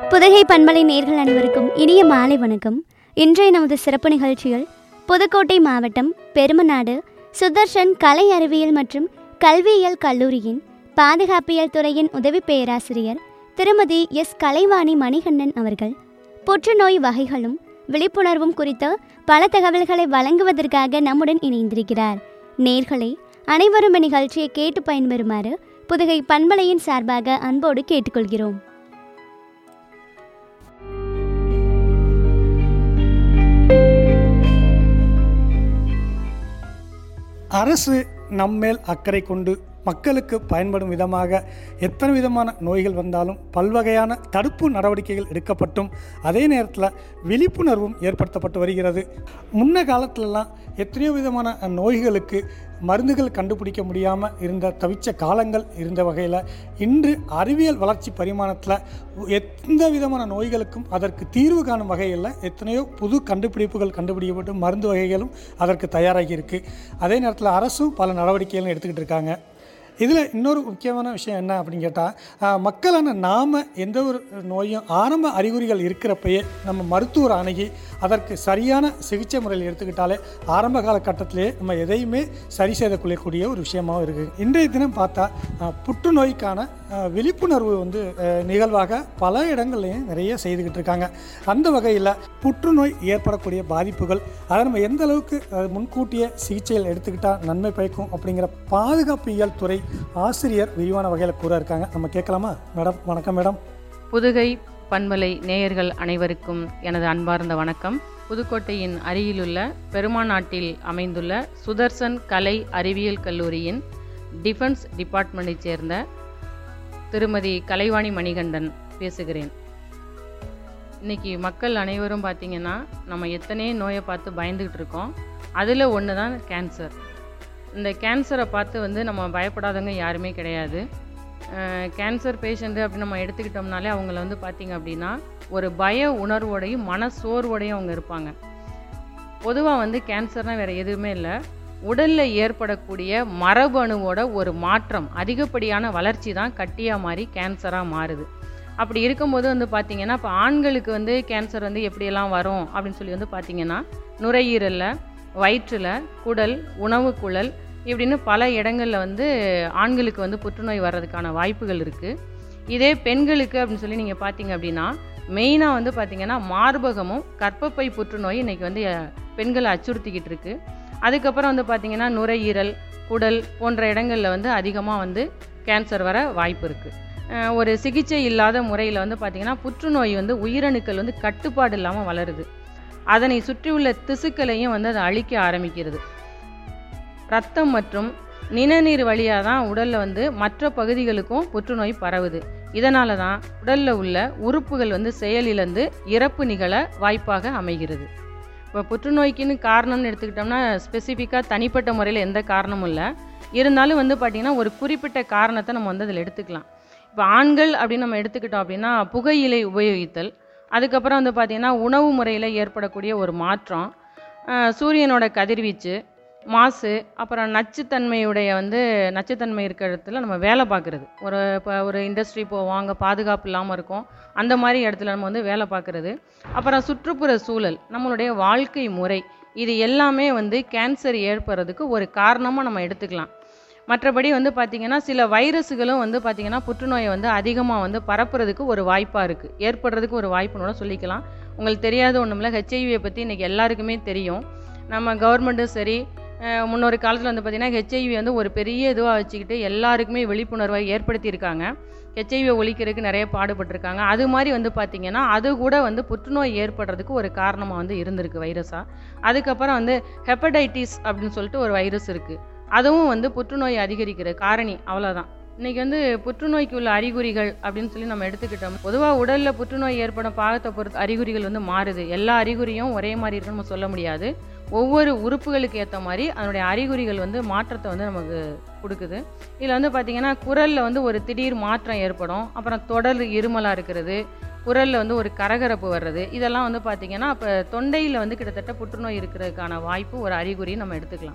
புதுகை பண்பலை நேர்கள் அனைவருக்கும் இனிய மாலை வணக்கம் இன்றைய நமது சிறப்பு நிகழ்ச்சியில் புதுக்கோட்டை மாவட்டம் பெருமநாடு சுதர்ஷன் கலை அறிவியல் மற்றும் கல்வியியல் கல்லூரியின் பாதுகாப்பியல் துறையின் உதவி பேராசிரியர் திருமதி எஸ் கலைவாணி மணிகண்டன் அவர்கள் புற்றுநோய் வகைகளும் விழிப்புணர்வும் குறித்த பல தகவல்களை வழங்குவதற்காக நம்முடன் இணைந்திருக்கிறார் நேர்களை அனைவரும் இந்நிகழ்ச்சியை கேட்டு பயன்பெறுமாறு புதுகை பண்பலையின் சார்பாக அன்போடு கேட்டுக்கொள்கிறோம் அரசு நம்மேல் அக்கறை கொண்டு மக்களுக்கு பயன்படும் விதமாக எத்தனை விதமான நோய்கள் வந்தாலும் பல்வகையான தடுப்பு நடவடிக்கைகள் எடுக்கப்பட்டும் அதே நேரத்தில் விழிப்புணர்வும் ஏற்படுத்தப்பட்டு வருகிறது முன்ன காலத்துலலாம் எத்தனையோ விதமான நோய்களுக்கு மருந்துகள் கண்டுபிடிக்க முடியாமல் இருந்த தவிச்ச காலங்கள் இருந்த வகையில் இன்று அறிவியல் வளர்ச்சி பரிமாணத்தில் எந்த விதமான நோய்களுக்கும் அதற்கு தீர்வு காணும் வகையில் எத்தனையோ புது கண்டுபிடிப்புகள் கண்டுபிடிக்கப்பட்டு மருந்து வகைகளும் அதற்கு தயாராகி இருக்கு அதே நேரத்தில் அரசும் பல நடவடிக்கைகளும் எடுத்துக்கிட்டு இருக்காங்க இதில் இன்னொரு முக்கியமான விஷயம் என்ன அப்படின்னு கேட்டால் மக்களான நாம் எந்த ஒரு நோயும் ஆரம்ப அறிகுறிகள் இருக்கிறப்பயே நம்ம மருத்துவர் அணுகி அதற்கு சரியான சிகிச்சை முறையில் எடுத்துக்கிட்டாலே ஆரம்ப காலகட்டத்திலே நம்ம எதையுமே சரி செய்தக்கூடிய ஒரு விஷயமாகவும் இருக்குது இன்றைய தினம் பார்த்தா அஹ், புற்றுநோய்க்கான அஹ், விழிப்புணர்வு வந்து அஹ், நிகழ்வாக பல இடங்கள்லையும் நிறைய செய்துக்கிட்டு இருக்காங்க அந்த வகையில் புற்றுநோய் ஏற்படக்கூடிய பாதிப்புகள் அதை நம்ம எந்த அளவுக்கு அஹ், முன்கூட்டிய சிகிச்சைகள் எடுத்துக்கிட்டால் நன்மை பயக்கும் அப்படிங்கிற பாதுகாப்பியல் துறை ஆசிரியர் விரிவான வகையில் கூற இருக்காங்க நம்ம கேட்கலாமா மேடம் வணக்கம் மேடம் புதுகை பண்பலை நேயர்கள் அனைவருக்கும் எனது அன்பார்ந்த வணக்கம் புதுக்கோட்டையின் அருகிலுள்ள பெருமாநாட்டில் அமைந்துள்ள சுதர்சன் கலை அறிவியல் கல்லூரியின் டிஃபென்ஸ் டிபார்ட்மெண்ட்டைச் சேர்ந்த திருமதி கலைவாணி மணிகண்டன் பேசுகிறேன் இன்னைக்கு மக்கள் அனைவரும் பார்த்தீங்கன்னா நம்ம எத்தனையோ நோயை பார்த்து பயந்துக்கிட்டு இருக்கோம் அதில் ஒன்று தான் கேன்சர் இந்த கேன்சரை பார்த்து வந்து நம்ம பயப்படாதவங்க யாருமே கிடையாது கேன்சர் பேஷண்ட்டு அப்படின்னு நம்ம எடுத்துக்கிட்டோம்னாலே அவங்கள வந்து பார்த்திங்க அப்படின்னா ஒரு பய உணர்வோடையும் மன சோர்வோடையும் அவங்க இருப்பாங்க பொதுவாக வந்து கேன்சர்னால் வேறு எதுவுமே இல்லை உடலில் ஏற்படக்கூடிய மரபணுவோட ஒரு மாற்றம் அதிகப்படியான வளர்ச்சி தான் கட்டியாக மாறி கேன்சராக மாறுது அப்படி இருக்கும்போது வந்து பார்த்திங்கன்னா இப்போ ஆண்களுக்கு வந்து கேன்சர் வந்து எப்படியெல்லாம் வரும் அப்படின்னு சொல்லி வந்து பார்த்திங்கன்னா நுரையீரலில் வயிற்றில் குடல் உணவு குழல் இப்படின்னு பல இடங்களில் வந்து ஆண்களுக்கு வந்து புற்றுநோய் வர்றதுக்கான வாய்ப்புகள் இருக்குது இதே பெண்களுக்கு அப்படின்னு சொல்லி நீங்கள் பார்த்தீங்க அப்படின்னா மெயினாக வந்து பார்த்தீங்கன்னா மார்பகமும் கர்ப்பப்பை புற்றுநோய் இன்றைக்கி வந்து அஹ், பெண்களை அச்சுறுத்திக்கிட்டு இருக்கு அதுக்கப்புறம் வந்து பார்த்தீங்கன்னா நுரையீரல் குடல் போன்ற இடங்களில் வந்து அதிகமாக வந்து கேன்சர் வர வாய்ப்பு இருக்குது ஒரு சிகிச்சை இல்லாத முறையில் வந்து பார்த்திங்கன்னா புற்றுநோய் வந்து உயிரணுக்கள் வந்து கட்டுப்பாடு இல்லாமல் வளருது அதனை சுற்றியுள்ள திசுக்களையும் வந்து அதை அழிக்க ஆரம்பிக்கிறது ரத்தம் மற்றும் நிணநீர் வழியாக தான் உடலில் வந்து மற்ற பகுதிகளுக்கும் புற்றுநோய் பரவுது இதனால தான் உடலில் உள்ள உறுப்புகள் வந்து செயலிழந்து இறப்பு நிகழ வாய்ப்பாக அமைகிறது இப்போ புற்றுநோய்க்குன்னு காரணம்னு எடுத்துக்கிட்டோம்னா ஸ்பெசிஃபிக்காக தனிப்பட்ட முறையில் எந்த காரணமும் இல்லை இருந்தாலும் வந்து பார்த்திங்கன்னா ஒரு குறிப்பிட்ட காரணத்தை நம்ம வந்து அதில் எடுத்துக்கலாம் இப்போ ஆண்கள் அப்படின்னு நம்ம எடுத்துக்கிட்டோம் அப்படின்னா புகையிலை உபயோகித்தல் அதுக்கப்புறம் வந்து பார்த்திங்கன்னா உணவு முறையில் ஏற்படக்கூடிய ஒரு மாற்றம் அஹ் சூரியனோட கதிர்வீச்சு மாசு அப்புறம் நச்சுத்தன்மையுடைய வந்து நச்சுத்தன்மை இருக்கிற இடத்துல நம்ம வேலை பார்க்குறது ஒரு இப்போ ஒரு இண்டஸ்ட்ரி போவோம் அங்கே பாதுகாப்பு இல்லாமல் இருக்கும் அந்த மாதிரி இடத்துல நம்ம வந்து வேலை பார்க்குறது அப்புறம் சுற்றுப்புற சூழல் நம்மளுடைய வாழ்க்கை முறை இது எல்லாமே வந்து கேன்சர் ஏற்படுறதுக்கு ஒரு காரணமாக நம்ம எடுத்துக்கலாம் மற்றபடி வந்து பார்த்திங்கன்னா சில வைரஸுகளும் வந்து பார்த்திங்கன்னா புற்றுநோயை வந்து அதிகமாக வந்து பரப்புறதுக்கு ஒரு வாய்ப்பாக இருக்குது ஏற்படுறதுக்கு ஒரு வாய்ப்புன்னு கூட சொல்லிக்கலாம் உங்களுக்கு தெரியாத ஒன்றுமில்ல ஹெச்ஐவியை பற்றி இன்றைக்கி எல்லாருக்குமே தெரியும் நம்ம கவர்மெண்ட்டும் சரி அஹ் முன்னொரு காலத்தில் வந்து பார்த்திங்கன்னா ஹெச்ஐவி வந்து ஒரு பெரிய இதுவாக வச்சுக்கிட்டு எல்லாருக்குமே விழிப்புணர்வை ஏற்படுத்தியிருக்காங்க ஹெச்ஐவியை ஒழிக்கிறதுக்கு நிறைய பாடுபட்டிருக்காங்க அது மாதிரி வந்து பார்த்திங்கன்னா அது கூட வந்து புற்றுநோய் ஏற்படுறதுக்கு ஒரு காரணமாக வந்து இருந்திருக்கு வைரஸாக அதுக்கப்புறம் வந்து ஹெப்படைட்டிஸ் அப்படின்னு சொல்லிட்டு ஒரு வைரஸ் இருக்குது அதுவும் வந்து புற்றுநோய் அதிகரிக்கிற காரணி அவ்வளோதான் இன்றைக்கி வந்து புற்றுநோய்க்கு உள்ள அறிகுறிகள் அப்படின்னு சொல்லி நம்ம எடுத்துக்கிட்டோம் பொதுவாக உடலில் புற்றுநோய் ஏற்படும் பாகத்தை பொறுத்து அறிகுறிகள் வந்து மாறுது எல்லா அறிகுறியும் ஒரே மாதிரி இருக்குன்னு நம்ம சொல்ல முடியாது ஒவ்வொரு உறுப்புகளுக்கு ஏற்ற மாதிரி அதனுடைய அறிகுறிகள் வந்து மாற்றத்தை வந்து நமக்கு கொடுக்குது இதில் வந்து பார்த்திங்கன்னா குரலில் வந்து ஒரு திடீர் மாற்றம் ஏற்படும் அப்புறம் தொடர் இருமலாக இருக்கிறது குரலில் வந்து ஒரு கரகரப்பு வர்றது இதெல்லாம் வந்து பார்த்திங்கன்னா இப்போ தொண்டையில் வந்து கிட்டத்தட்ட புற்றுநோய் இருக்கிறதுக்கான வாய்ப்பு ஒரு அறிகுறி நம்ம எடுத்துக்கலாம்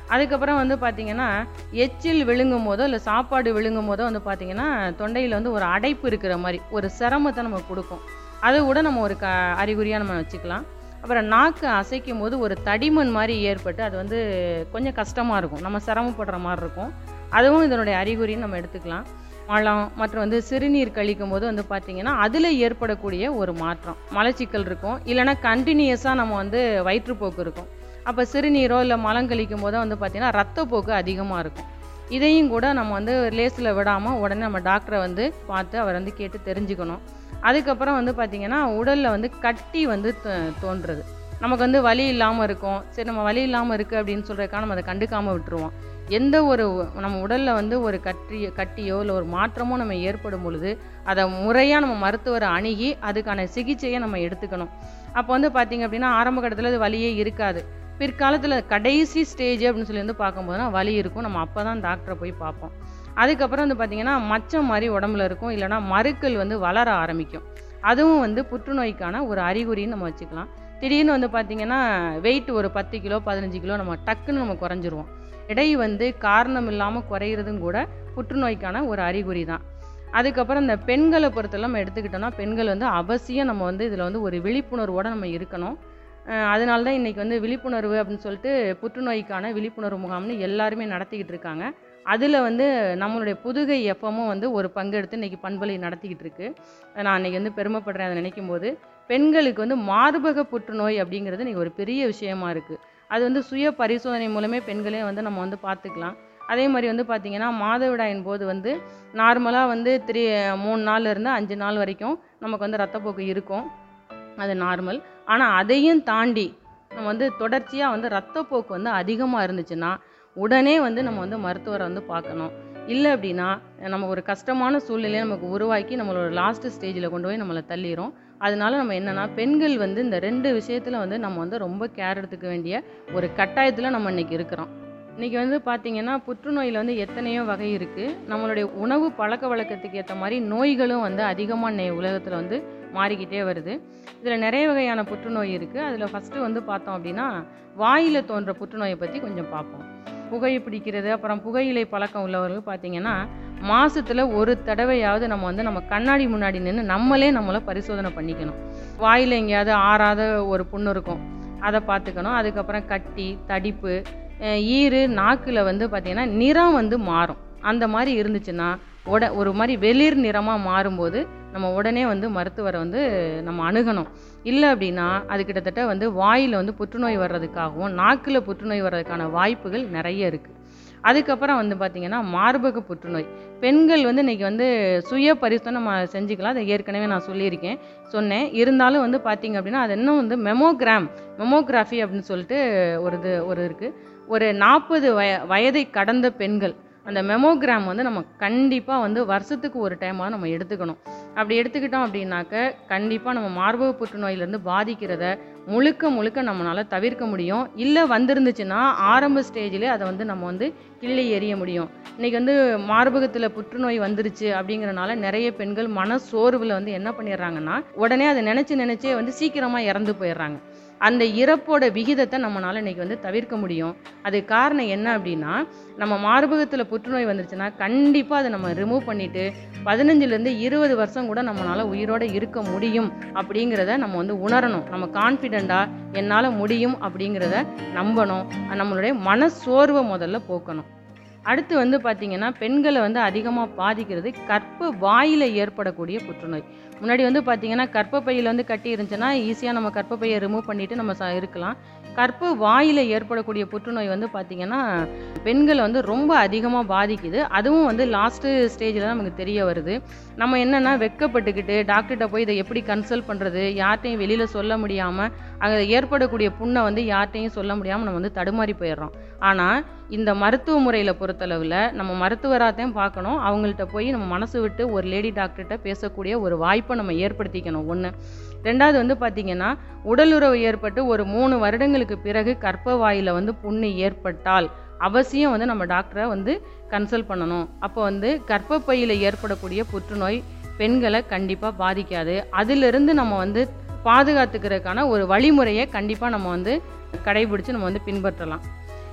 அதுக்கப்புறம் வந்து பார்த்திங்கன்னா எச்சில் விழுங்கும் போதோ இல்லை சாப்பாடு விழுங்கும் போதோ வந்து பார்த்திங்கன்னா தொண்டையில் வந்து ஒரு அடைப்பு இருக்கிற மாதிரி ஒரு சிரமத்தை நமக்கு கொடுக்கும் அது கூட நம்ம ஒரு க அறிகுறியாக நம்ம வச்சுக்கலாம் அப்புறம் நாக்கு அசைக்கும் போது ஒரு தடிமன் மாதிரி ஏற்பட்டு அது வந்து கொஞ்சம் கஷ்டமாக இருக்கும் நம்ம சிரமப்படுற மாதிரி இருக்கும் அதுவும் இதனுடைய அறிகுறின்னு நம்ம எடுத்துக்கலாம் மலம் மற்றும் வந்து சிறுநீர் கழிக்கும் போது வந்து பார்த்திங்கன்னா அதில் ஏற்படக்கூடிய ஒரு மாற்றம் மலச்சிக்கல் இருக்கும் இல்லைன்னா கண்டினியூஸாக நம்ம வந்து வயிற்றுப்போக்கு இருக்கும் அப்போ சிறுநீரோ இல்லை மலம் கழிக்கும் போதோ வந்து பார்த்திங்கன்னா ரத்தப்போக்கு அதிகமாக இருக்கும் இதையும் கூட நம்ம வந்து லேஸில் விடாமல் உடனே நம்ம டாக்டரை வந்து பார்த்து அவர் வந்து கேட்டு தெரிஞ்சுக்கணும் அதுக்கப்புறம் வந்து பார்த்திங்கன்னா உடலில் வந்து கட்டி வந்து தோ- தோன்றுறது நமக்கு வந்து வலி இல்லாமல் இருக்கும் சரி நம்ம வலி இல்லாமல் இருக்குது அப்படின்னு சொல்கிறதுக்காக நம்ம அதை கண்டுக்காமல் விட்டுருவோம் எந்த ஒரு நம்ம உடலில் வந்து ஒரு கட்டி கட்டியோ இல்லை ஒரு மாற்றமோ நம்ம ஏற்படும் பொழுது அதை முறையாக நம்ம மருத்துவரை அணுகி அதுக்கான சிகிச்சையை நம்ம எடுத்துக்கணும் அப்போ வந்து பார்த்திங்க அப்படின்னா ஆரம்ப கட்டத்தில் அது வலியே இருக்காது பிற்காலத்தில் கடைசி ஸ்டேஜ் அப்படின்னு சொல்லி வந்து பார்க்கும்போதுனா வலி இருக்கும் நம்ம அப்போ தான் டாக்டரை போய் பார்ப்போம் அதுக்கப்புறம் வந்து பார்த்திங்கன்னா மச்சம் மாதிரி உடம்புல இருக்கும் இல்லைனா மறுக்கள் வந்து வளர ஆரம்பிக்கும் அதுவும் வந்து புற்றுநோய்க்கான ஒரு அறிகுறின்னு நம்ம வச்சுக்கலாம் திடீர்னு வந்து பார்த்திங்கன்னா வெயிட் ஒரு பத்து கிலோ பதினஞ்சு கிலோ நம்ம டக்குன்னு நம்ம குறைஞ்சிருவோம் எடை வந்து காரணம் இல்லாமல் குறையிறதும் கூட புற்றுநோய்க்கான ஒரு அறிகுறி தான் அதுக்கப்புறம் இந்த பெண்களை பொறுத்தெல்லாம் நம்ம எடுத்துக்கிட்டோம்னா பெண்கள் வந்து அவசியம் நம்ம வந்து இதில் வந்து ஒரு விழிப்புணர்வோடு நம்ம இருக்கணும் அஹ் அதனால தான் இன்றைக்கி வந்து விழிப்புணர்வு அப்படின்னு சொல்லிட்டு புற்றுநோய்க்கான விழிப்புணர்வு முகாம்னு எல்லாருமே நடத்திக்கிட்டு இருக்காங்க அதில் வந்து நம்மளுடைய புதுகை எஃப்எம்மும் வந்து ஒரு பங்கெடுத்து இன்றைக்கி பண்பலை நடத்திக்கிட்டு இருக்கு நான் அன்றைக்கி வந்து பெருமைப்படுறேன் அதை நினைக்கும் போது பெண்களுக்கு வந்து மார்பக புற்றுநோய் அப்படிங்கிறது இன்றைக்கி ஒரு பெரிய விஷயமா இருக்குது அது வந்து சுய பரிசோதனை மூலமே பெண்களே வந்து நம்ம வந்து பார்த்துக்கலாம் அதே மாதிரி வந்து பார்த்திங்கன்னா மாதவிடாயின் போது வந்து நார்மலாக வந்து த்ரீ மூணு நாள்ல இருந்து அஞ்சு நாள் வரைக்கும் நமக்கு வந்து ரத்தப்போக்கு இருக்கும் அது நார்மல் ஆனால் அதையும் தாண்டி நம்ம வந்து தொடர்ச்சியாக வந்து ரத்தப்போக்கு வந்து அதிகமாக இருந்துச்சுன்னா உடனே வந்து நம்ம வந்து மருத்துவரை வந்து பார்க்கணும் இல்லை அப்படின்னா நம்ம ஒரு கஷ்டமான சூழ்நிலையை நமக்கு உருவாக்கி நம்மளோட லாஸ்ட் ஸ்டேஜில் கொண்டு போய் நம்மளை தள்ளிரும் அதனால நம்ம என்னன்னா பெண்கள் வந்து இந்த ரெண்டு விஷயத்தில் வந்து நம்ம வந்து ரொம்ப கேர் எடுத்துக்க வேண்டிய ஒரு கட்டாயத்தில் நம்ம இன்னைக்கு இருக்கிறோம் இன்னைக்கு வந்து பார்த்தீங்கன்னா புற்றுநோயில் வந்து எத்தனையோ வகை இருக்குது நம்மளுடைய உணவு பழக்க வழக்கத்துக்கு ஏற்ற மாதிரி நோய்களும் வந்து அதிகமாக இன்னைய உலகத்தில் வந்து மாறிக்கிட்டே வருது இதில் நிறைய வகையான புற்றுநோய் இருக்குது அதில் ஃபஸ்ட்டு வந்து பார்த்தோம் அப்படின்னா வாயில் தோன்ற புற்றுநோயை பற்றி கொஞ்சம் பார்ப்போம் புகை பிடிக்கிறது அப்புறம் புகையிலை பழக்கம் உள்ளவர்கள் பார்த்தீங்கன்னா மாசத்துல ஒரு தடவையாவது நம்ம வந்து நம்ம கண்ணாடி முன்னாடி நின்று நம்மளே நம்மளை பரிசோதனை பண்ணிக்கணும் வாயில் எங்கேயாவது ஆறாத ஒரு புண்ணு இருக்கும் அதை பார்த்துக்கணும் அதுக்கப்புறம் கட்டி தடிப்பு அஹ் ஈறு நாக்கில் வந்து பார்த்திங்கன்னா நிறம் வந்து மாறும் அந்த மாதிரி இருந்துச்சுன்னா உட ஒரு மாதிரி வெளிர் நிறமாக மாறும்போது நம்ம உடனே வந்து மருத்துவரை வந்து நம்ம அணுகணும் இல்லை அப்படின்னா அது கிட்டத்தட்ட வந்து வாயில் வந்து புற்றுநோய் வர்றதுக்காகவும் நாக்கில் புற்றுநோய் வர்றதுக்கான வாய்ப்புகள் நிறைய இருக்குது அதுக்கப்புறம் வந்து பார்த்திங்கன்னா மார்பக புற்றுநோய் பெண்கள் வந்து இன்றைக்கி வந்து சுய பரிசோதனை நம்ம செஞ்சுக்கலாம் அதை ஏற்கனவே நான் சொல்லியிருக்கேன் சொன்னேன் இருந்தாலும் வந்து பார்த்திங்க அப்படின்னா அது இன்னும் வந்து மெமோகிராம் மெமோகிராஃபி அப்படின்னு சொல்லிட்டு ஒரு இது ஒரு இருக்குது ஒரு நாற்பது வய வயதை கடந்த பெண்கள் அந்த மெமோகிராம் வந்து நம்ம கண்டிப்பாக வந்து வருஷத்துக்கு ஒரு டைமாக நம்ம எடுத்துக்கணும் அப்படி எடுத்துக்கிட்டோம் அப்படின்னாக்க கண்டிப்பாக நம்ம மார்பக புற்றுநோயிலேருந்து பாதிக்கிறத முழுக்க முழுக்க நம்மளால் தவிர்க்க முடியும் இல்லை வந்திருந்துச்சுன்னா ஆரம்ப ஸ்டேஜில் அதை வந்து நம்ம வந்து கிள்ளி எறிய முடியும் இன்றைக்கி வந்து மார்பகத்தில் புற்றுநோய் வந்துருச்சு அப்படிங்கிறனால நிறைய பெண்கள் மன சோர்வில் வந்து என்ன பண்ணிடுறாங்கன்னா உடனே அதை நினச்சி நினச்சே வந்து சீக்கிரமாக இறந்து போயிடுறாங்க அந்த இறப்போட விகிதத்தை நம்மளால் இன்னைக்கு வந்து தவிர்க்க முடியும் அதுக்கு காரணம் என்ன அப்படின்னா நம்ம மார்பகத்தில் புற்றுநோய் வந்துருச்சுன்னா கண்டிப்பாக அதை நம்ம ரிமூவ் பண்ணிவிட்டு பதினஞ்சுலேருந்து இருபது வருஷம் கூட நம்மளால் உயிரோட இருக்க முடியும் அப்படிங்கிறத நம்ம வந்து உணரணும் நம்ம கான்ஃபிடெண்ட்டாக என்னால் முடியும் அப்படிங்கிறத நம்பணும் நம்மளுடைய மனசோர்வை முதல்ல போக்கணும் அடுத்து வந்து பார்த்திங்கன்னா பெண்களை வந்து அதிகமாக பாதிக்கிறது கற்ப வாயில் ஏற்படக்கூடிய புற்றுநோய் முன்னாடி வந்து பார்த்திங்கன்னா கர்ப்பப்பையில் வந்து கட்டி இருந்துச்சுன்னா ஈஸியாக நம்ம கர்ப்பப்பையை ரிமூவ் பண்ணிவிட்டு நம்ம ச இருக்கலாம் கற்ப வாயில் ஏற்படக்கூடிய புற்றுநோய் வந்து பார்த்திங்கன்னா பெண்களை வந்து ரொம்ப அதிகமாக பாதிக்குது அதுவும் வந்து லாஸ்ட்டு ஸ்டேஜில் தான் நமக்கு தெரிய வருது நம்ம என்னென்னா வெக்கப்பட்டுக்கிட்டு டாக்டர்கிட்ட போய் இதை எப்படி கன்சல்ட் பண்ணுறது யார்கிட்டையும் வெளியில் சொல்ல முடியாமல் அங்கே ஏற்படக்கூடிய புண்ணை வந்து யார்கிட்டையும் சொல்ல முடியாமல் நம்ம வந்து தடுமாறி போயிடுறோம் ஆனால் இந்த மருத்துவ முறையில் பொறுத்தளவில் நம்ம மருத்துவராகத்தையும் பார்க்கணும் அவங்கள்ட்ட போய் நம்ம மனசு விட்டு ஒரு லேடி டாக்டர்கிட்ட பேசக்கூடிய ஒரு வாய்ப்பை நம்ம ஏற்படுத்திக்கணும் ஒன்று ரெண்டாவது வந்து பார்த்திங்கன்னா உடலுறவு ஏற்பட்டு ஒரு மூணு வருடங்களுக்கு பிறகு கர்ப்பவாயில் வந்து புண்ணு ஏற்பட்டால் அவசியம் வந்து நம்ம டாக்டரை வந்து கன்சல்ட் பண்ணணும் அப்போ வந்து கர்ப்பப்பையில் ஏற்படக்கூடிய புற்றுநோய் பெண்களை கண்டிப்பாக பாதிக்காது அதிலிருந்து நம்ம வந்து பாதுகாத்துக்கிறதுக்கான ஒரு வழிமுறையை கண்டிப்பாக நம்ம வந்து கடைபிடிச்சு நம்ம வந்து பின்பற்றலாம்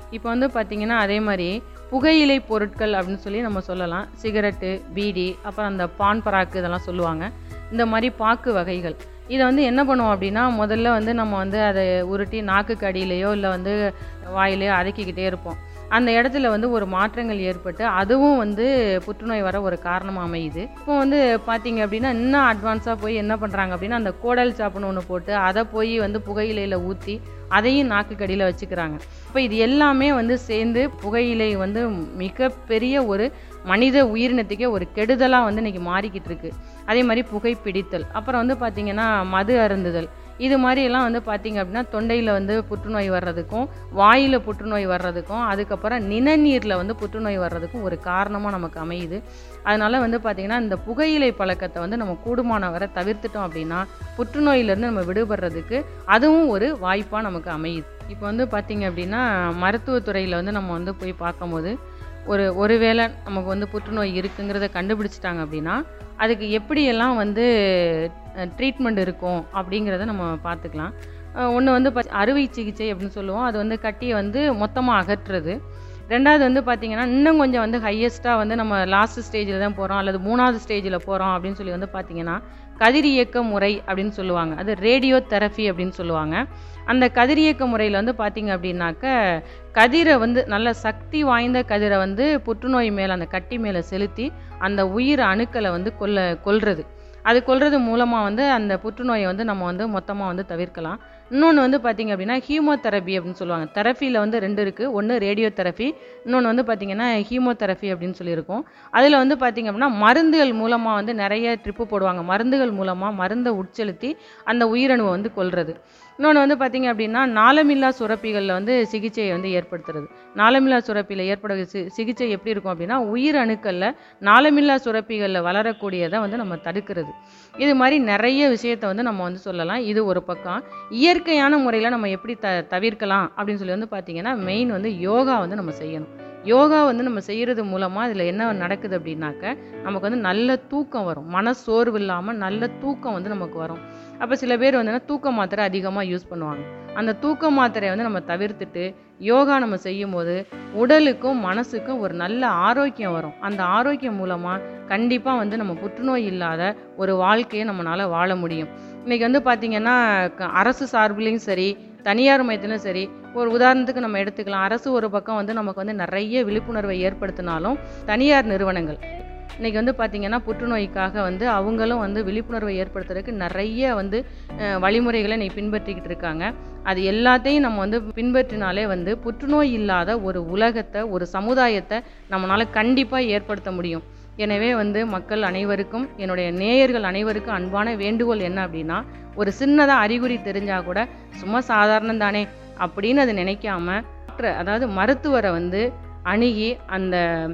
இப்போ வந்து பார்த்திங்கன்னா அதே மாதிரி புகையிலை பொருட்கள் அப்படின்னு சொல்லி நம்ம சொல்லலாம் சிகரெட்டு பீடி அப்புறம் அந்த பான் பராக்கு இதெல்லாம் சொல்லுவாங்க இந்த மாதிரி பாக்கு வகைகள் இதை வந்து என்ன பண்ணுவோம் அப்படின்னா முதல்ல வந்து நம்ம வந்து அதை உருட்டி நாக்குக்கு அடியிலையோ இல்லை வந்து வாயிலையோ அடக்கிக்கிட்டே இருப்போம் அந்த இடத்துல வந்து ஒரு மாற்றங்கள் ஏற்பட்டு அதுவும் வந்து புற்றுநோய் வர ஒரு காரணமாக அமையுது இப்போ வந்து பார்த்தீங்க அப்படின்னா இன்னும் அட்வான்ஸாக போய் என்ன பண்ணுறாங்க அப்படின்னா அந்த கோடல் சாப்புன்னு ஒன்று போட்டு அதை போய் வந்து புகையிலையில் ஊற்றி அதையும் நாக்குக்கடியில் வச்சுக்கிறாங்க இப்போ இது எல்லாமே வந்து சேர்ந்து புகையிலை வந்து மிகப்பெரிய ஒரு மனித உயிரினத்துக்கே ஒரு கெடுதலாக வந்து இன்றைக்கி மாறிக்கிட்டு இருக்கு அதே மாதிரி புகைப்பிடித்தல் அப்புறம் வந்து பார்த்திங்கன்னா மது அருந்துதல் இது மாதிரி எல்லாம் வந்து பார்த்திங்க அப்படின்னா தொண்டையில் வந்து புற்றுநோய் வர்றதுக்கும் வாயில் புற்றுநோய் வர்றதுக்கும் அதுக்கப்புறம் நிணநீரில் வந்து புற்றுநோய் வர்றதுக்கும் ஒரு காரணமாக நமக்கு அமையுது அதனால் வந்து பார்த்திங்கன்னா இந்த புகையிலை பழக்கத்தை வந்து நம்ம கூடுமான வரை தவிர்த்துட்டோம் அப்படின்னா புற்றுநோயிலேருந்து நம்ம விடுபடுறதுக்கு அதுவும் ஒரு வாய்ப்பாக நமக்கு அமையுது இப்போ வந்து பார்த்திங்க அப்படின்னா மருத்துவத்துறையில் வந்து நம்ம வந்து போய் பார்க்கும்போது ஒரு ஒருவேளை நமக்கு வந்து புற்றுநோய் இருக்குங்கிறத கண்டுபிடிச்சிட்டாங்க அப்படின்னா அதுக்கு எப்படியெல்லாம் வந்து ட்ரீட்மெண்ட் இருக்கும் அப்படிங்கிறத நம்ம பார்த்துக்கலாம் ஒன்று வந்து ப- அறுவை சிகிச்சை அப்படின்னு சொல்லுவோம் அது வந்து கட்டியை வந்து மொத்தமாக அகற்றுறது ரெண்டாவது வந்து பார்த்திங்கன்னா இன்னும் கொஞ்சம் வந்து ஹையஸ்ட்டாக வந்து நம்ம லாஸ்ட் ஸ்டேஜில் தான் போகிறோம் அல்லது மூணாவது ஸ்டேஜில் போகிறோம் அப்படின்னு சொல்லி வந்து பார்த்திங்கன்னா கதிரியக்க முறை அப்படின்னு சொல்லுவாங்க அது ரேடியோ தெரப்பி அப்படின்னு சொல்லுவாங்க அந்த கதிரியக்க முறையில் வந்து பார்த்திங்க அப்படின்னாக்க கதிரை வந்து நல்ல சக்தி வாய்ந்த கதிரை வந்து புற்றுநோய் மேலே அந்த கட்டி மேலே செலுத்தி அந்த உயிர் அணுக்களை வந்து கொல்ல கொல்றது அது கொல்றது மூலமாக வந்து அந்த புற்றுநோயை வந்து நம்ம வந்து மொத்தமாக வந்து தவிர்க்கலாம் இன்னொன்று வந்து பார்த்திங்க அப்படின்னா ஹீமோதெரப்பி அப்படின்னு சொல்லுவாங்க தெரப்பியில் வந்து ரெண்டு இருக்குது ஒன்று ரேடியோ தெரப்பி இன்னொன்று வந்து பார்த்திங்கன்னா ஹீமோதெரப்பி அப்படின்னு சொல்லியிருக்கோம் அதில் வந்து பார்த்திங்க அப்படின்னா மருந்துகள் மூலமாக வந்து நிறைய ட்ரிப்பு போடுவாங்க மருந்துகள் மூலமாக மருந்தை உட்செலுத்தி அந்த உயிரணுவை வந்து கொல்றது இன்னொன்று வந்து பார்த்திங்க அப்படின்னா நாளமில்லா சுரப்பிகளில் வந்து சிகிச்சையை வந்து ஏற்படுத்துறது நாளமில்லா சுரப்பியில் ஏற்பட சி சிகிச்சை எப்படி இருக்கும் அப்படின்னா உயிர் அணுக்களில் நாளமில்லா சுரப்பிகளில் வளரக்கூடியதை வந்து நம்ம தடுக்கிறது இது மாதிரி நிறைய விஷயத்தை வந்து நம்ம வந்து சொல்லலாம் இது ஒரு பக்கம் இயற்கையான முறையில் நம்ம எப்படி த தவிர்க்கலாம் அப்படின்னு சொல்லி வந்து பார்த்திங்கன்னா மெயின் வந்து யோகா வந்து நம்ம செய்யணும் யோகா வந்து நம்ம செய்கிறது மூலமாக இதில் என்ன நடக்குது அப்படின்னாக்க நமக்கு வந்து நல்ல தூக்கம் வரும் மனசோர்வு இல்லாமல் நல்ல தூக்கம் வந்து நமக்கு வரும் அப்போ சில பேர் வந்து தூக்க மாத்திரை அதிகமாக யூஸ் பண்ணுவாங்க அந்த தூக்க மாத்திரையை வந்து நம்ம தவிர்த்துட்டு யோகா நம்ம செய்யும் போது உடலுக்கும் மனசுக்கும் ஒரு நல்ல ஆரோக்கியம் வரும் அந்த ஆரோக்கியம் மூலமாக கண்டிப்பாக வந்து நம்ம புற்றுநோய் இல்லாத ஒரு வாழ்க்கையை நம்மளால் வாழ முடியும் இன்றைக்கி வந்து பார்த்திங்கன்னா க- அரசு சார்பிலையும் சரி தனியார் மையத்திலும் சரி ஒரு உதாரணத்துக்கு நம்ம எடுத்துக்கலாம் அரசு ஒரு பக்கம் வந்து நமக்கு வந்து நிறைய விழிப்புணர்வை ஏற்படுத்தினாலும் தனியார் நிறுவனங்கள் இன்றைக்கி வந்து பார்த்திங்கன்னா புற்றுநோய்க்காக வந்து அவங்களும் வந்து விழிப்புணர்வை ஏற்படுத்துறதுக்கு நிறைய வந்து அஹ், வழிமுறைகளை நீ பின்பற்றிக்கிட்டு இருக்காங்க அது எல்லாத்தையும் நம்ம வந்து பின்பற்றினாலே வந்து புற்றுநோய் இல்லாத ஒரு உலகத்தை ஒரு சமுதாயத்தை நம்மளால் கண்டிப்பாக ஏற்படுத்த முடியும் எனவே வந்து மக்கள் அனைவருக்கும் என்னுடைய நேயர்கள் அனைவருக்கும் அன்பான வேண்டுகோள் என்ன அப்படின்னா ஒரு சின்னதாக அறிகுறி தெரிஞ்சால் கூட சும்மா சாதாரணம் தானே அப்படின்னு அது நினைக்காம டாக்டரை, அதாவது மருத்துவரை வந்து அணுகி அந்த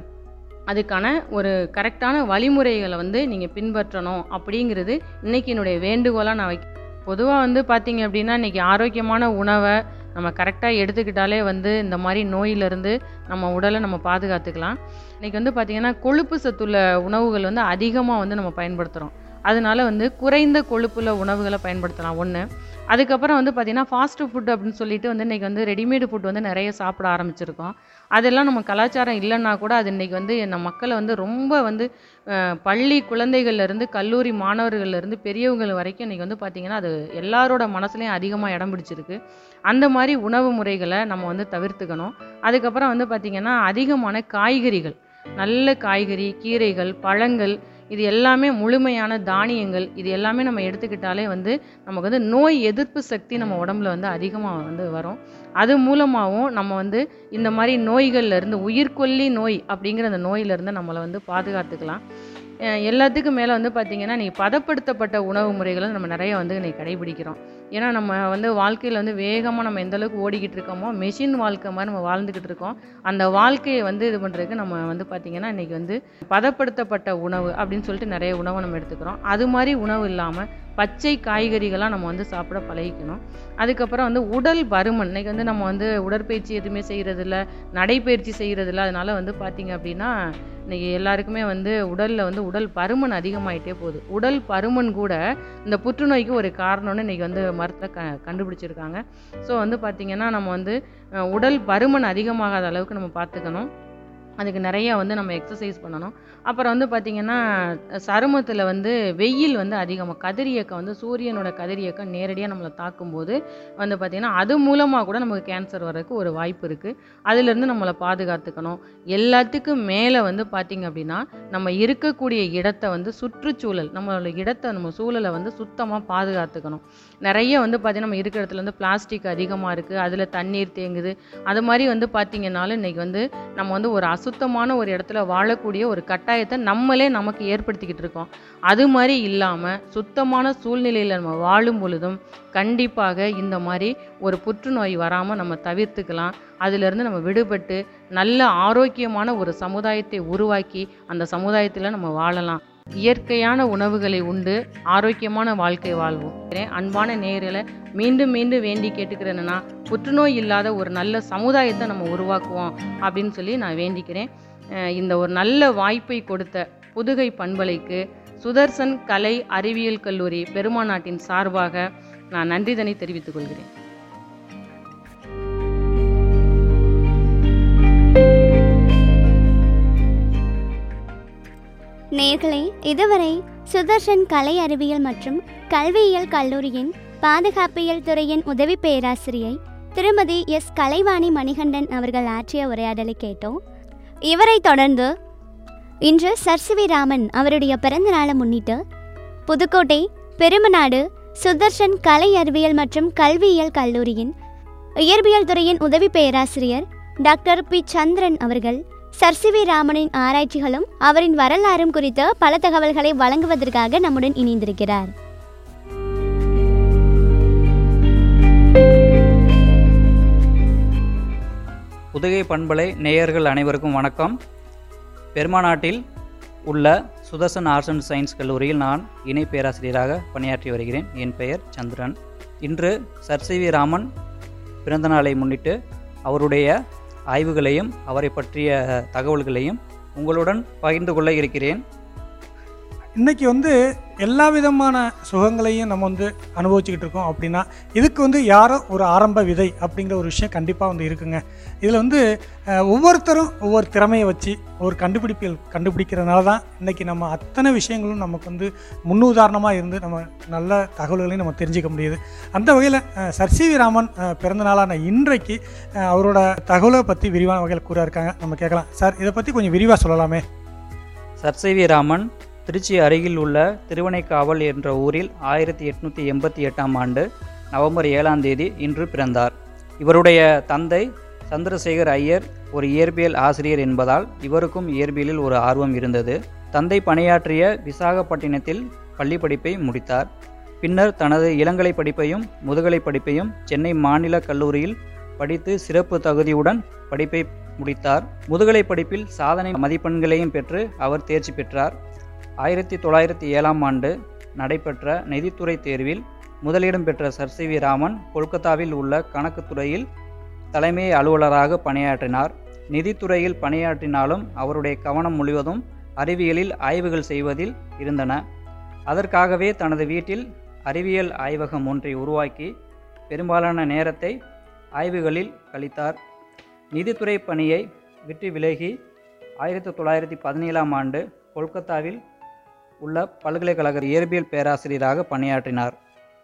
அதுக்கான ஒரு கரெக்டான வழிமுறைகளை வந்து நீங்கள் பின்பற்றணும் அப்படிங்கிறது இன்னைக்கு என்னுடைய வேண்டுகோளாக நான் வைக்க பொதுவாக வந்து பார்த்தீங்க அப்படின்னா இன்றைக்கி ஆரோக்கியமான உணவை நம்ம கரெக்டாக எடுத்துக்கிட்டாலே வந்து இந்த மாதிரி நோயிலிருந்து நம்ம உடலை நம்ம பாதுகாத்துக்கலாம் இன்றைக்கி வந்து பார்த்திங்கன்னா கொழுப்பு சத்துள்ள உணவுகள் வந்து அதிகமாக வந்து நம்ம பயன்படுத்துகிறோம் அதனால வந்து குறைந்த கொழுப்புள்ள உணவுகளை பயன்படுத்தலாம் ஒன்று அதுக்கப்புறம் வந்து பார்த்திங்கன்னா ஃபாஸ்ட் ஃபுட் அப்படின்னு சொல்லிட்டு வந்து இன்றைக்கி வந்து ரெடிமேடு ஃபுட் வந்து நிறைய சாப்பிட ஆரம்பிச்சிருக்கோம் அதெல்லாம் நம்ம கலாச்சாரம் இல்லைன்னா கூட அது இன்றைக்கி வந்து நம்ம மக்களை வந்து ரொம்ப வந்து அஹ், பள்ளி குழந்தைகள்ல இருந்து கல்லூரி மாணவர்கள்ல இருந்து பெரியவங்க வரைக்கும் இன்றைக்கி வந்து பார்த்திங்கன்னா அது எல்லாரோட மனசுலையும் அதிகமாக இடம் பிடிச்சிருக்கு அந்த மாதிரி உணவு முறைகளை நம்ம வந்து தவிர்த்துக்கணும் அதுக்கப்புறம் வந்து பார்த்திங்கன்னா அதிகமான காய்கறிகள் நல்ல காய்கறி கீரைகள் பழங்கள் இது எல்லாமே முழுமையான தானியங்கள் இது எல்லாமே நம்ம எடுத்துக்கிட்டாலே வந்து நமக்கு வந்து நோய் எதிர்ப்பு சக்தி நம்ம உடம்புல வந்து அதிகமாக வந்து வரும் அது மூலமாகவும் நம்ம வந்து இந்த மாதிரி நோய்கள்ல இருந்து உயிர்கொல்லி நோய் அப்படிங்கிற அந்த நோயிலிருந்து நம்மளை வந்து பாதுகாத்துக்கலாம் அஹ் எல்லாத்துக்கும் மேலே வந்து பார்த்திங்கன்னா நீ பதப்படுத்தப்பட்ட உணவு முறைகளை நம்ம நிறைய வந்து இன்னைக்கு கடைபிடிக்கிறோம் ஏன்னா நம்ம வந்து வாழ்க்கையில் வந்து வேகமாக நம்ம எந்த அளவுக்கு ஓடிக்கிட்டு இருக்கோமோ மெஷின் வாழ்க்கை மாதிரி நம்ம வாழ்ந்துக்கிட்டு இருக்கோம் அந்த வாழ்க்கையை வந்து இது பண்ணுறதுக்கு நம்ம வந்து பார்த்திங்கன்னா இன்றைக்கி வந்து பதப்படுத்தப்பட்ட உணவு அப்படின்னு சொல்லிட்டு நிறைய உணவை நம்ம எடுத்துக்கிறோம் அது மாதிரி உணவு இல்லாமல் பச்சை காய்கறிகளாக நம்ம வந்து சாப்பிட பழகிக்கணும் அதுக்கப்புறம் வந்து உடல் பருமன் இன்னைக்கு வந்து நம்ம வந்து உடற்பயிற்சி எதுவுமே செய்கிறதில்ல நடைப்பயிற்சி செய்கிறதில்ல அதனால வந்து பார்த்திங்க அப்படின்னா இன்னைக்கு எல்லாருக்குமே வந்து உடலில் வந்து உடல் பருமன் அதிகமாயிட்டே போகுது உடல் பருமன் கூட இந்த புற்றுநோய்க்கு ஒரு காரணம்னு இன்னைக்கு வந்து மருத்துவ க கண்டுபிடிச்சிருக்காங்க ஸோ வந்து பார்த்திங்கன்னா நம்ம வந்து அஹ், உடல் பருமன் அதிகமாகாத அளவுக்கு நம்ம பார்த்துக்கணும் அதுக்கு நிறைய வந்து நம்ம எக்ஸசைஸ் பண்ணணும் அப்புறம் வந்து பார்த்திங்கன்னா சருமத்தில் வந்து வெயில் வந்து அதிகமாக கதிரியக்கம் வந்து சூரியனோட கதிரியக்கம் நேரடியாக நம்மளை தாக்கும்போது வந்து பார்த்திங்கன்னா அது மூலமாக கூட நமக்கு கேன்சர் வர்றதுக்கு ஒரு வாய்ப்பு இருக்குது அதிலிருந்து நம்மளை பாதுகாத்துக்கணும் எல்லாத்துக்கும் மேலே வந்து பார்த்திங்க அப்படின்னா நம்ம இருக்கக்கூடிய இடத்த வந்து சுற்றுச்சூழல் நம்மளோட இடத்த நம்ம சூழலை வந்து சுத்தமாக பாதுகாத்துக்கணும் நிறைய வந்து பார்த்திங்கன்னா நம்ம இருக்கிற இடத்துல வந்து பிளாஸ்டிக் அதிகமாக இருக்குது அதில் தண்ணீர் தேங்குது அது மாதிரி வந்து பார்த்திங்கனாலும் இன்றைக்கி வந்து நம்ம வந்து ஒரு அசுத்தமான ஒரு இடத்துல வாழக்கூடிய ஒரு கட்டாயத்தை நம்மளே நமக்கு ஏற்படுத்திக்கிட்டு இருக்கோம் அது மாதிரி இல்லாமல் சுத்தமான சூழ்நிலையில் நம்ம வாழும் பொழுதும் கண்டிப்பாக இந்த மாதிரி ஒரு புற்றுநோய் வராமல் நம்ம தவிர்த்துக்கலாம் அதிலிருந்து நம்ம விடுபட்டு நல்ல ஆரோக்கியமான ஒரு சமுதாயத்தை உருவாக்கி அந்த சமுதாயத்தில் நம்ம வாழலாம் இயற்கையான உணவுகளை உண்டு ஆரோக்கியமான வாழ்க்கை வாழ்வோம் அன்பான நேயர்களை மீண்டும் மீண்டும் வேண்டி கேட்டுக்கிறேன்னா புற்றுநோய் இல்லாத ஒரு நல்ல சமுதாயத்தை நம்ம உருவாக்குவோம் அப்படின்னு சொல்லி நான் வேண்டிக்கிறேன் அஹ் இந்த ஒரு நல்ல வாய்ப்பை கொடுத்த புதுகை பண்பலைக்கு சுதர்சன் கலை அறிவியல் கல்லூரி பெருமாநாட்டின் சார்பாக நான் நன்றிதனை தெரிவித்துக் கொள்கிறேன் நேர்களே இதுவரை சுதர்ஷன் கலை அறிவியல் மற்றும் கல்வியியல் கல்லூரியின் பாதுகாப்பியல் துறையின் உதவி பேராசிரியை திருமதி எஸ் கலைவாணி மணிகண்டன் அவர்கள் ஆற்றிய உரையாடலை கேட்டோம் இவரை தொடர்ந்து இன்று சர்சிவி ராமன் அவருடைய பிறந்த நாளை முன்னிட்டு புதுக்கோட்டை பெருமநாடு சுதர்ஷன் கலை அறிவியல் மற்றும் கல்வியியல் கல்லூரியின் இயற்பியல் துறையின் உதவி பேராசிரியர் டாக்டர் பி சந்திரன் அவர்கள் சர்சிவி ராமனின் ஆராய்ச்சிகளும் அவரின் வரலாறும் குறித்த பல தகவல்களை வழங்குவதற்காக நம்முடன் இணைந்திருக்கிறார் புதுகை பண்பலை நேயர்கள் அனைவருக்கும் வணக்கம் பெருமாநாட்டில் உள்ள சுதர்சன் ஆர்ட்ஸ் அண்ட் சயின்ஸ் கல்லூரியில் நான் இணை பேராசிரியராக பணியாற்றி வருகிறேன் என் பெயர் சந்திரன் இன்று சர் சி வி ராமன் பிறந்தநாளை முன்னிட்டு அவருடைய ஆய்வுகளையும் அவரை பற்றிய தகவல்களையும் உங்களுடன் பகிர்ந்து கொள்ள இருக்கிறேன் இன்னைக்கு வந்து எல்லா விதமான சுகங்களையும் நம்ம வந்து அனுபவிச்சுக்கிட்டு இருக்கோம் அப்படின்னா இதுக்கு வந்து யாரோ ஒரு ஆரம்ப விதை அப்படிங்கிற ஒரு விஷயம் கண்டிப்பாக வந்து இருக்குங்க இதில் வந்து அஹ், ஒவ்வொருத்தரும் ஒவ்வொரு திறமையை வச்சு ஒரு கண்டுபிடிப்பில் கண்டுபிடிக்கிறதுனால தான் இன்றைக்கி நம்ம அத்தனை விஷயங்களும் நமக்கு வந்து முன்னுதாரணமாக இருந்து நம்ம நல்ல தகவல்களையும் நம்ம தெரிஞ்சுக்க முடியுது அந்த வகையில் சர் சி வி ராமன் அஹ், பிறந்த நாளான இன்றைக்கு அஹ், அவரோட தகவலை பற்றி விரிவான வகையில் கூற இருக்காங்க நம்ம கேட்கலாம் சார் இதை பற்றி கொஞ்சம் விரிவாக சொல்லலாமே sir C V Raman Trichy அருகில் உள்ள திருவனைக்காவல் என்ற ஊரில் ஆயிரத்தி எட்நூற்றி எண்பத்தி எட்டாம் ஆண்டு நவம்பர் ஏழாம் தேதி இன்று பிறந்தார் இவருடைய தந்தை சந்திரசேகர் ஐயர் ஒரு இயற்பியல் ஆசிரியர் என்பதால் இவருக்கும் இயற்பியலில் ஒரு ஆர்வம் இருந்தது தந்தை பணியாற்றிய விசாகப்பட்டினத்தில் பள்ளி படிப்பை முடித்தார் பின்னர் தனது இளங்கலை படிப்பையும் முதுகலை படிப்பையும் சென்னை மாநில கல்லூரியில் படித்து சிறப்பு தகுதியுடன் படிப்பை முடித்தார் முதுகலை படிப்பில் சாதனை மதிப்பெண்களையும் பெற்று அவர் தேர்ச்சி பெற்றார் ஆயிரத்தி தொள்ளாயிரத்தி ஏழாம் ஆண்டு நடைபெற்ற நிதித்துறை தேர்வில் முதலிடம் பெற்ற சர் சி வி ராமன் கொல்கத்தாவில் உள்ள கணக்குத் துறையில் தலைமை அலுவலராக பணியாற்றினார் நிதித்துறையில் பணியாற்றினாலும் அவருடைய கவனம் முழுவதும் அறிவியலில் ஆய்வுகள் செய்வதில் இருந்தன அதற்காகவே தனது வீட்டில் அறிவியல் ஆய்வகம் ஒன்றை உருவாக்கி பெரும்பாலான நேரத்தை ஆய்வுகளில் கழித்தார் நிதித்துறை பணியை விட்டு விலகி ஆயிரத்தி தொள்ளாயிரத்தி பதினேழாம் ஆண்டு கொல்கத்தாவில் உள்ள பல்கலைக்கழக இயற்பியல் பேராசிரியராக பணியாற்றினார்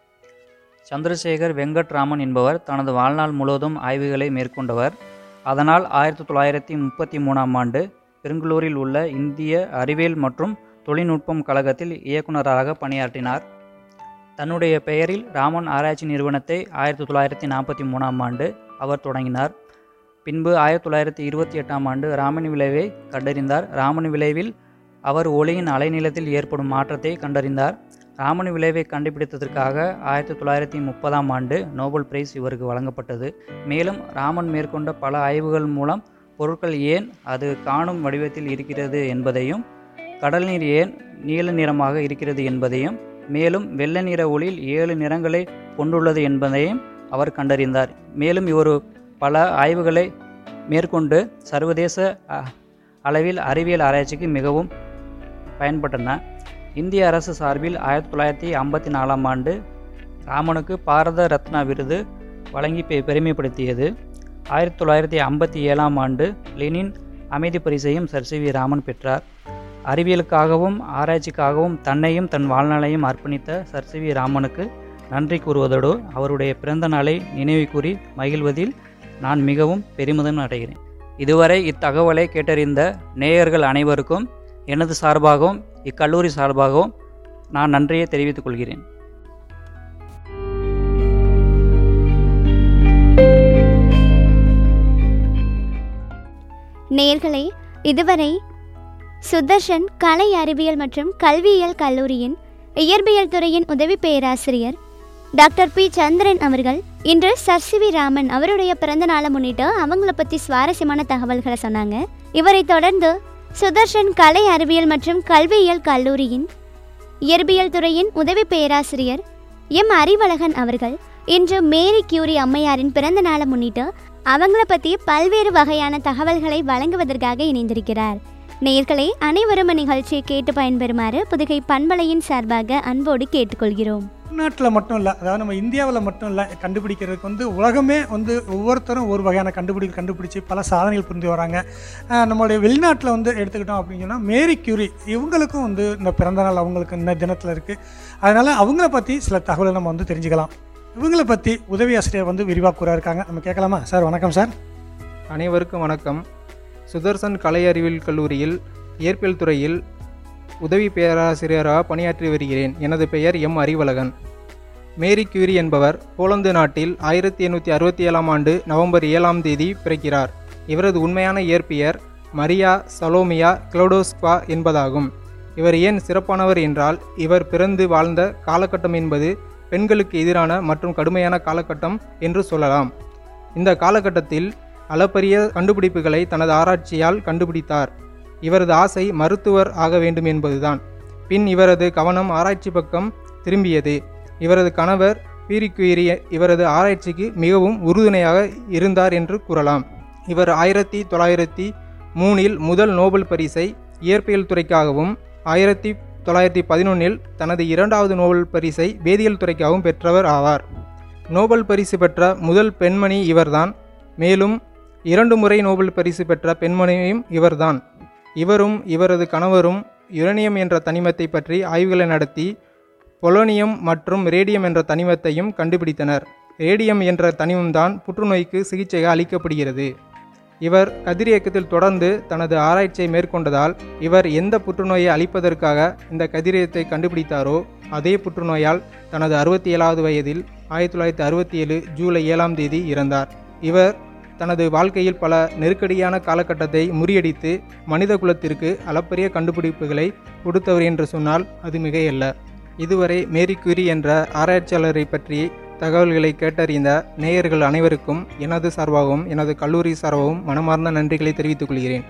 சந்திரசேகர் வெங்கட்ராமன் என்பவர் தனது வாழ்நாள் முழுவதும் ஆய்வுகளை மேற்கொண்டவர் அதனால் ஆயிரத்தி தொள்ளாயிரத்தி முப்பத்தி மூணாம் ஆண்டு பெருங்களூரில் உள்ள இந்திய அறிவியல் மற்றும் தொழில்நுட்பம் கழகத்தில் இயக்குநராக பணியாற்றினார் தன்னுடைய பெயரில் ராமன் ஆராய்ச்சி நிறுவனத்தை ஆயிரத்தி தொள்ளாயிரத்தி நாற்பத்தி மூணாம் ஆண்டு அவர் தொடங்கினார் பின்பு ஆயிரத்தி தொள்ளாயிரத்தி இருபத்தி எட்டாம் ஆண்டு ராமன் விளைவை கண்டறிந்தார் ராமன் விளைவில் அவர் ஒளியின் அலைநீளத்தில் ஏற்படும் மாற்றத்தை கண்டறிந்தார் ராமன் விளைவை கண்டுபிடித்ததற்காக ஆயிரத்தி தொள்ளாயிரத்தி முப்பதாம் ஆண்டு நோபல் பிரைஸ் இவருக்கு வழங்கப்பட்டது மேலும் ராமன் மேற்கொண்ட பல ஆய்வுகள் மூலம் பொருட்கள் ஏன் அது காணும் வடிவத்தில் இருக்கிறது என்பதையும் கடல் நீர் ஏன் நீல நிறமாக இருக்கிறது என்பதையும் மேலும் வெள்ளை நிற ஒளியில் ஏழு நிறங்களை கொண்டுள்ளது என்பதையும் அவர் கண்டறிந்தார் மேலும் இவர் பல ஆய்வுகளை மேற்கொண்டு சர்வதேச அ, அளவில் அறிவியல் ஆராய்ச்சிக்கு மிகவும் பயன்பட்டன இந்திய அரசு சார்பில் ஆயிரத்தி தொள்ளாயிரத்தி ஐம்பத்தி நாலாம் ஆண்டு ராமனுக்கு பாரத ரத்னா விருது வழங்கி பெ- பெருமைப்படுத்தியது ஆயிரத்தி தொள்ளாயிரத்தி ஐம்பத்தி ஏழாம் ஆண்டு லெனின் அமைதி பரிசையும் சர் சி வி ராமன் பெற்றார் அறிவியலுக்காகவும் ஆராய்ச்சிக்காகவும் தன்னையும் தன் வாழ்நாளையும் அர்ப்பணித்த சர் சி வி ராமனுக்கு நன்றி கூறுவதோடு அவருடைய பிறந்த நாளை நினைவு கூறி மகிழ்வதில் நான் மிகவும் பெருமிதம் அடைகிறேன் இதுவரை இத்தகவலை கேட்டறிந்த நேயர்கள் அனைவருக்கும் எனது சார்பாகவும் இக்கல்லூரி சார்பாகவும் நான் நன்றியை தெரிவித்துக் கொள்கிறேன் நேர்களே இதுவரை சுதர்ஷன் கலை அறிவியல் மற்றும் கல்வியியல் கல்லூரியின் இயற்பியல் துறையின் உதவி பேராசிரியர் டாக்டர் பி சந்திரன் அவர்கள் இன்று சர் சி வி ராமன் அவருடைய பிறந்த நாளை முன்னிட்டு அவங்கள பற்றி சுவாரஸ்யமான தகவல்களை சொன்னாங்க இவரை தொடர்ந்து சுதர்ஷன் கலை அறிவியல் மற்றும் கல்வியியல் கல்லூரியின் இயற்பியல் துறையின் உதவி பேராசிரியர் எம் அறிவழகன் அவர்கள் இன்று மேரி கியூரி அம்மையாரின் பிறந்த நாளை முன்னிட்டு அவங்கள பற்றி பல்வேறு வகையான தகவல்களை வழங்குவதற்காக இணைந்திருக்கிறார் நேயர்களே அனைவரும் நிகழ்ச்சியை கேட்டு பயன்பெறுமாறு புதுகை பண்பலையின் சார்பாக அன்போடு கேட்டுக்கொள்கிறோம் நாட்டில் மட்டும் இல்லை அதாவது நம்ம இந்தியாவில் மட்டும் இல்லை கண்டுபிடிக்கிறதுக்கு வந்து உலகமே வந்து ஒவ்வொருத்தரும் ஒரு வகையான கண்டுபிடிப்பு கண்டுபிடிச்சு பல சாதனைகள் புரிந்து வராங்க அஹ் நம்மளுடைய வெளிநாட்டில் வந்து எடுத்துக்கிட்டோம் அப்படின்னு சொன்னால் மேரி கியூரி இவங்களுக்கும் வந்து இந்த பிறந்த நாள் அவங்களுக்கு இந்த தினத்தில் இருக்குது அதனால் அவங்கள பற்றி சில தகவலை நம்ம வந்து தெரிஞ்சுக்கலாம் இவங்களை பற்றி உதவி ஆசிரியர் வந்து விரிவாக கூற இருக்காங்க நம்ம கேட்கலாமா சார் வணக்கம் சார் அனைவருக்கும் வணக்கம் சுதர்சன் கலை அறிவியல் கல்லூரியில் இயற்பியல் துறையில் உதவி பேராசிரியராக பணியாற்றி வருகிறேன் எனது பெயர் எம் அறிவழகன் மேரி கியூரி என்பவர் போலந்து நாட்டில் ஆயிரத்தி எண்ணூற்றி அறுபத்தி ஏழாம் ஆண்டு நவம்பர் ஏழாம் தேதி பிறக்கிறார் இவரது உண்மையான இயற்பியர் மரியா சலோமியா கிளோடோஸ்பா என்பதாகும் இவர் ஏன் சிறப்பானவர் என்றால் இவர் பிறந்து வாழ்ந்த காலகட்டம் என்பது பெண்களுக்கு எதிரான மற்றும் கடுமையான காலகட்டம் என்று சொல்லலாம் இந்த காலகட்டத்தில் அளப்பரிய கண்டுபிடிப்புகளை தனது ஆராய்ச்சியால் கண்டுபிடித்தார் இவரது ஆசை மருத்துவர் ஆக வேண்டும் என்பதுதான் பின் இவரது கவனம் ஆராய்ச்சி பக்கம் திரும்பியது இவரது கணவர் பீரிக்குயிரி இவரது ஆராய்ச்சிக்கு மிகவும் உறுதுணையாக இருந்தார் என்று கூறலாம் இவர் ஆயிரத்தி தொள்ளாயிரத்தி மூணில் முதல் நோபல் பரிசை இயற்பியல் துறைக்காகவும் ஆயிரத்தி தொள்ளாயிரத்தி பதினொன்றில் தனது இரண்டாவது நோபல் பரிசை வேதியியல் துறைக்காகவும் பெற்றவர் ஆவார் நோபல் பரிசு பெற்ற முதல் பெண்மணி இவர்தான் மேலும் இரண்டு முறை நோபல் பரிசு பெற்ற பெண்மணியும் இவர்தான் இவரும் இவரது கணவரும் யுரேனியம் என்ற தனிமத்தை பற்றி ஆய்வுகளை நடத்தி பொலோனியம் மற்றும் ரேடியம் என்ற தனிமத்தையும் கண்டுபிடித்தனர் ரேடியம் என்ற தனிமம்தான் புற்றுநோய்க்கு சிகிச்சை அளிக்கப்படுகிறது இவர் கதிரியக்கத்தில் தொடர்ந்து தனது ஆராய்ச்சியை மேற்கொண்டதால் இவர் எந்த புற்றுநோயை அழிப்பதற்காக இந்த கதிரியத்தை கண்டுபிடித்தாரோ அதே புற்றுநோயால் தனது அறுபத்தி ஏழாவது வயதில் ஆயிரத்தி தொள்ளாயிரத்தி அறுபத்தி ஏழு ஜூலை ஏழாம் தேதி இறந்தார் இவர் தனது வாழ்க்கையில் பல நெருக்கடியான காலகட்டத்தை முறியடித்து மனித குலத்திற்கு அளப்பரிய கண்டுபிடிப்புகளை கொடுத்தவர் என்று சொன்னால் அது மிகையல்ல இதுவரை மேரி குரி என்ற ஆராய்ச்சியாளரை பற்றி தகவல்களை கேட்டறிந்த நேயர்கள் அனைவருக்கும் எனது சார்பாகவும் எனது கல்லூரி சார்பாகவும் மனமார்ந்த நன்றிகளை தெரிவித்துக் கொள்கிறேன்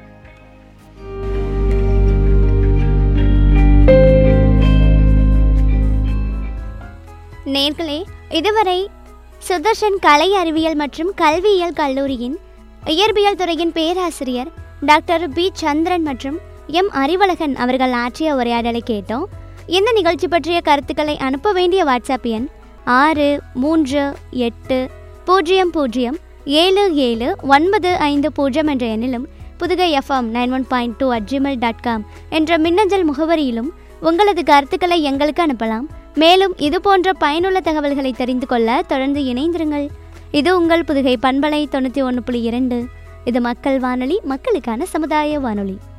நேர்களே இதுவரை சுதர்ஷன் கலை அறிவியல் மற்றும் கல்வியியல் கல்லூரியின் இயற்பியல் துறையின் பேராசிரியர் டாக்டர் பி சந்திரன் மற்றும் எம் அறிவழகன் அவர்கள் ஆற்றிய உரையாடலை கேட்டோம் இந்த நிகழ்ச்சி பற்றிய கருத்துக்களை அனுப்ப வேண்டிய வாட்ஸ்அப் எண் ஆறு மூன்று எட்டு பூஜ்ஜியம் பூஜ்ஜியம் ஏழு ஏழு ஒன்பது ஐந்து பூஜ்ஜியம் என்ற எண்ணிலும் Pudugai FM nine one point two at Gmail dot com என்ற மின்னஞ்சல் முகவரியிலும் உங்களது கருத்துக்களை எங்களுக்கு அனுப்பலாம் மேலும் இது போன்ற பயனுள்ள தகவல்களை தெரிந்து கொள்ள தொடர்ந்து இணைந்திருங்கள் இது உங்கள் புதுகை பண்பலை தொண்ணூற்றி ஒன்று புள்ளி இரண்டு இது மக்கள் வானொலி மக்களுக்கான சமுதாய வானொலி